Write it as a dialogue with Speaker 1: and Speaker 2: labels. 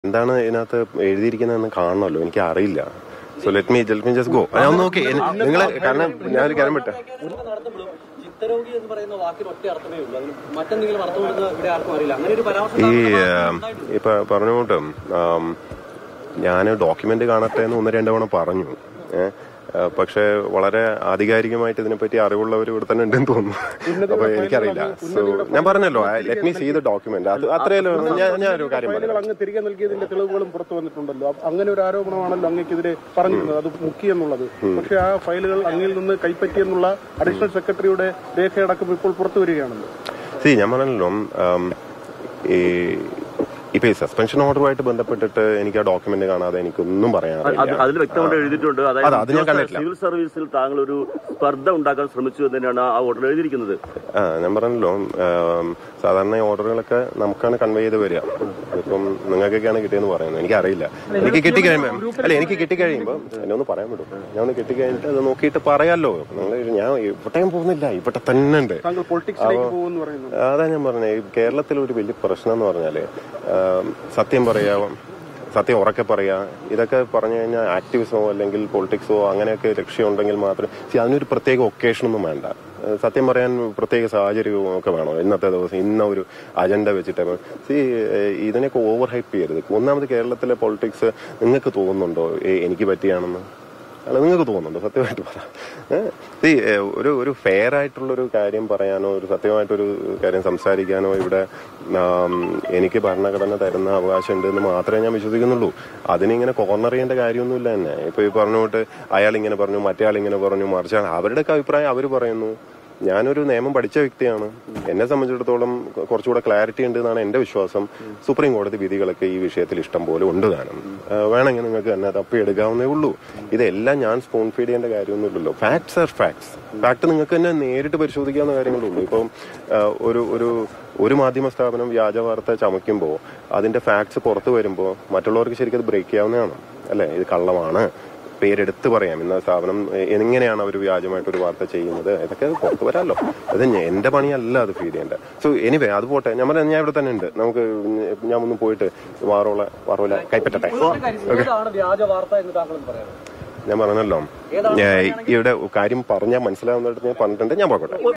Speaker 1: എന്താണ് ഇതിനകത്ത് എഴുതിയിരിക്കുന്നതെന്ന് കാണണമല്ലോ എനിക്ക് അറിയില്ല so let me let me just go ഞാൻ നോക്കി നിങ്ങൾ കാരണം ഞാനൊരു കാര്യം വിട്ടെ
Speaker 2: ഉരുള നടത്തുമ്പോഴും ചിത്തരോഗി എന്ന് പറയുന്ന വാക്കിന് ഒറ്റ അർത്ഥമേ ഉള്ളൂ അതിന് മറ്റെന്തെങ്കിലും അർത്ഥമുണ്ടെന്ന് ഇവിടെ ആർക്കും അറിയില്ല അങ്ങനെ ഒരു പരാമർശം
Speaker 1: ഈ
Speaker 2: ഉണ്ടായിട്ടുണ്ട്.
Speaker 1: ഇപ്പൊ പറഞ്ഞോട്ടും ഞാൻ ഡോക്യുമെന്റ് കാണട്ടെ എന്ന് ഒന്ന് രണ്ട് തവണ പറഞ്ഞു ഏഹ് പക്ഷെ വളരെ ആധികാരികമായിട്ട് ഇതിനെപ്പറ്റി അറിവുള്ളവർ ഇവിടെ തന്നെ ഉണ്ടെന്ന് തോന്നുന്നു അപ്പൊ എനിക്കറിയില്ല സോ ഞാൻ പറഞ്ഞല്ലോ let me see the document അത് അത്രയല്ലോ ഞാൻ ഞാൻ ഒരു കാര്യം
Speaker 3: ഫയലുകൾ
Speaker 1: പറയാം
Speaker 3: അങ്ങ് തിരികെ നൽകിയതിന്റെ തെളിവുകളും പുറത്തു വന്നിട്ടുണ്ടല്ലോ അപ്പൊ അങ്ങനെ ഒരു ആരോപണമാണല്ലോ അങ്ങേക്കെതിരെ പറഞ്ഞിരുന്നത് അത് മുക്കി എന്നുള്ളത് പക്ഷെ ആ ഫയലുകൾ അങ്ങിൽ നിന്ന് കൈപ്പറ്റി എന്നുള്ള അഡീഷണൽ സെക്രട്ടറിയുടെ രേഖയടക്കം ഇപ്പോൾ പുറത്തു വരികയാണല്ലോ
Speaker 1: സി ഞാൻ പറഞ്ഞല്ലോ ഉം, ഈ ഇപ്പൊ ഈ സസ്പെൻഷൻ ഓർഡറുമായിട്ട് ബന്ധപ്പെട്ടിട്ട് എനിക്ക് ആ ഡോക്യുമെന്റ് കാണാതെ എനിക്കൊന്നും
Speaker 4: അത്
Speaker 1: പറയാറില്ല
Speaker 4: അതിൽ വ്യക്തമായിട്ട് എഴുതിയിട്ടുണ്ട്
Speaker 1: അതെ, അത് ഞാൻ
Speaker 4: ഉദ്യോഗസ്ഥ
Speaker 1: കണ്ടിട്ടില്ല.
Speaker 4: സിവിൽ സർവീസിൽ താങ്കൾ ഒരു സ്പർദ്ധ ഉണ്ടാക്കാൻ ശ്രമിച്ചു എന്ന് തന്നെയാണ് ആ ഓർഡർ എഴുതിയിരിക്കുന്നത്
Speaker 1: ആ ഞാൻ പറഞ്ഞല്ലോ ഉം, സാധാരണ ഈ ഓർഡറുകളൊക്കെ നമുക്കാണ് കൺവേ ചെയ്ത് വരിക ഇപ്പം നിങ്ങൾക്കൊക്കെയാണ് കിട്ടിയെന്ന് പറയുന്നത് എനിക്കറിയില്ല എനിക്ക് കിട്ടിക്കഴിയുമ്പോൾ അല്ല എനിക്ക് കിട്ടിക്കഴിയുമ്പോൾ എന്നെ ഒന്ന് പറയാൻ വിടും ഞാൻ ഒന്ന് കിട്ടിക്കഴിഞ്ഞിട്ട് അത് നോക്കിയിട്ട് പറയാമല്ലോ നിങ്ങൾ ഞാൻ ഇവിടെയും പോകുന്നില്ല ഇവിടെ തന്നെ ഉണ്ട്
Speaker 3: താങ്കൾ പൊളിറ്റിക്സിലേക്ക് പോകുമെന്ന് പറയുന്നു
Speaker 1: അതാ ഞാൻ പറഞ്ഞത് ഈ കേരളത്തിൽ ഒരു വലിയ പ്രശ്നം എന്ന് പറഞ്ഞാല് ആം, സത്യം പറയാ സത്യം ഉറക്കെ പറയാ ഇതൊക്കെ പറഞ്ഞു കഴിഞ്ഞാൽ ആക്ടിവിസമോ അല്ലെങ്കിൽ പൊളിറ്റിക്സോ അങ്ങനെയൊക്കെ ലക്ഷ്യമുണ്ടെങ്കിൽ മാത്രം see, അതിനൊരു പ്രത്യേക ഒക്കേഷനൊന്നും വേണ്ട ഏഹ് സത്യം പറയാൻ പ്രത്യേക സാഹചര്യവും ഒക്കെ വേണം ഇന്നത്തെ ദിവസം ഇന്ന ഒരു അജണ്ട വെച്ചിട്ട് സി ഇതിനൊക്കെ ഓവർ ഹൈപ്പ് ചെയ്യരുത് ഒന്നാമത് കേരളത്തിലെ പൊളിറ്റിക്സ് നിങ്ങൾക്ക് തോന്നുന്നുണ്ടോ ഏ, എനിക്ക് പറ്റിയാണെന്ന് അല്ല നിങ്ങൾക്ക് തോന്നുന്നുണ്ടോ സത്യമായിട്ട് പറ ഏഹ് see, ഏഹ് ഒരു ഒരു ഫെയർ ആയിട്ടുള്ള ഒരു കാര്യം പറയാനോ ഒരു സത്യമായിട്ടൊരു കാര്യം സംസാരിക്കാനോ ഇവിടെ ആം, എനിക്ക് ഭരണഘടന തരുന്ന അവകാശം ഉണ്ട് എന്ന് മാത്രമേ ഞാൻ വിശ്വസിക്കുന്നുള്ളൂ അതിനിങ്ങനെ കോർണർ ചെയ്യേണ്ട കാര്യമൊന്നുമില്ല തന്നെ ഇപ്പൊ ഈ പറഞ്ഞോട്ട് അയാൾ ഇങ്ങനെ പറഞ്ഞു മറ്റേ ആൾ ഇങ്ങനെ പറഞ്ഞു മറിച്ചാണ് അവരുടെയൊക്കെ അഭിപ്രായം അവർ പറയുന്നു ഞാനൊരു നിയമം പഠിച്ച വ്യക്തിയാണ് എന്നെ സംബന്ധിച്ചിടത്തോളം കുറച്ചുകൂടെ ക്ലാരിറ്റി ഉണ്ട് എന്നാണ് എന്റെ വിശ്വാസം സുപ്രീം കോടതി വിധികളൊക്കെ ഈ വിഷയത്തിൽ ഇഷ്ടം പോലെ ഉണ്ട് താനും ആ, വേണമെങ്കിൽ നിങ്ങൾക്ക് തന്നെ തപ്പിയെടുക്കാവുന്നേ ഉള്ളൂ ഇതെല്ലാം ഞാൻ സ്പൂൺ ഫീഡ് ചെയ്യേണ്ട കാര്യമൊന്നുമില്ലല്ലോ ഫാക്ട്സ് ആർ ഫാക്ട്സ് ഫാക്ട് നിങ്ങൾക്ക് തന്നെ നേരിട്ട് പരിശോധിക്കാവുന്ന കാര്യങ്ങളേ ഉള്ളൂ ഇപ്പം ആ, ഒരു ഒരു ഒരു മാധ്യമ സ്ഥാപനം വ്യാജ വാർത്ത ചമയ്ക്കുമ്പോൾ അതിന്റെ ഫാക്ട്സ് പുറത്തു വരുമ്പോൾ മറ്റുള്ളവർക്ക് ശരിക്കും അത് ബ്രേക്ക് ചെയ്യാവുന്നതാണ് അല്ലെ ഇത് കള്ളമാണ് പേരെടുത്ത് പറയാം ഇന്ന സ്ഥാപനം എ- എങ്ങനെയാണ് അവർ വ്യാജമായിട്ട് ഒരു വാർത്ത ചെയ്യുന്നത് ഇതൊക്കെ പുറത്തു വരാമല്ലോ അത് ഞ- എന്റെ പണിയല്ല അത് ഫീഡ് ചെയ്യേണ്ട സോ എനിവേ അത് പോട്ടെ ഞാൻ പറയാം ഞാൻ ഇവിടെ തന്നെ ഉണ്ട് നമുക്ക് ഞാൻ ഒന്ന് പോയിട്ട് വാറോള വാറോല കൈപ്പറ്റട്ടെ
Speaker 2: ഒരു കാര്യം, ഏതാണ് വ്യാജ വാർത്ത എന്ന് താങ്കളും പറയാം
Speaker 1: ഞാൻ പറഞ്ഞല്ലോ ഞാൻ ഇവിടെ കാര്യം പറഞ്ഞാൽ മനസ്സിലാവുന്നിടത്ത് ഞാൻ പറഞ്ഞിട്ടുണ്ട് ഞാൻ പോകട്ടെ